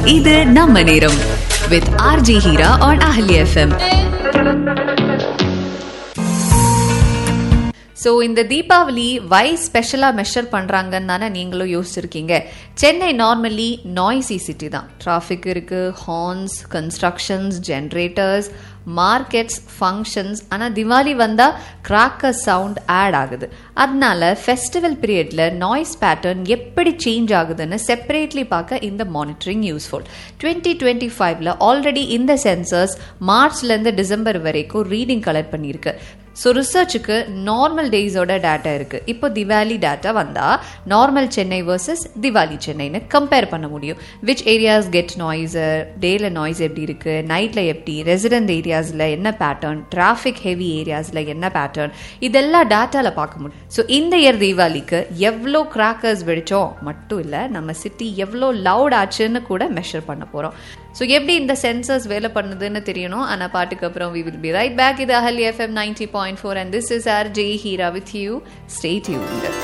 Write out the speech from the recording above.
இது நம்ம நேரம் with RJ Heera on Ahali FM so இந்த தீபாவளி வை ஸ்பெஷலாக மெஷர் பண்ணுறாங்கன்னு தானே நீங்களும் யோசிச்சிருக்கீங்க சென்னை நார்மலி நாய்ஸி சிட்டி தான் டிராஃபிக் இருக்குது horns constructions generators markets functions ஆனால் திவாலி வந்தால் கிராக்கர் சவுண்ட் ஆட் ஆகுது அதனால ஃபெஸ்டிவல் பீரியடில் நாய்ஸ் பேட்டர்ன் எப்படி சேஞ்ச் ஆகுதுன்னு செப்பரேட்லி பார்க்க இந்த மானிட்டரிங் யூஸ்ஃபுல் டுவெண்ட்டி டுவெண்ட்டி ஃபைவ்ல ஆல்ரெடி இந்த சென்சர்ஸ் மார்ச்லேருந்து டிசம்பர் வரைக்கும் ரீடிங் கலெக்ட் பண்ணியிருக்கு ஸோ ரிசர்ச்சுக்கு நார்மல் டேஸோட டேட்டா இருக்கு இப்போ திவாலி டேட்டா வந்தா நார்மல் சென்னை வர்சஸ் திவாலி சென்னைன்னு கம்பேர் பண்ண முடியும் விச் ஏரியாஸ் கெட் நாய்ஸர் டேல நாய்ஸ் எப்படி இருக்கு நைட்ல எப்படி ரெசிடென்ட் ஏரியாஸ்ல என்ன பேட்டர்ன் டிராஃபிக் ஹெவி ஏரியாஸ்ல என்ன பேட்டர்ன் இதெல்லாம் டேட்டால பார்க்க முடியும் ஸோ இந்த இயர் தீபாவளிக்கு எவ்வளோ கிராக்கர்ஸ் வெடிச்சோம் மட்டும் இல்லை நம்ம சிட்டி எவ்வளோ லவுட் ஆச்சுன்னு கூட மெஷர் பண்ண போறோம் ஸோ எப்படி இந்த சென்சர்ஸ் வேலை பண்ணுதுன்னு தெரியணும் ஆனால் பாட்டுக்கு அப்புறம் we will be right back இது Ahali FM ninety point four and this is R J Heera with you stay tuned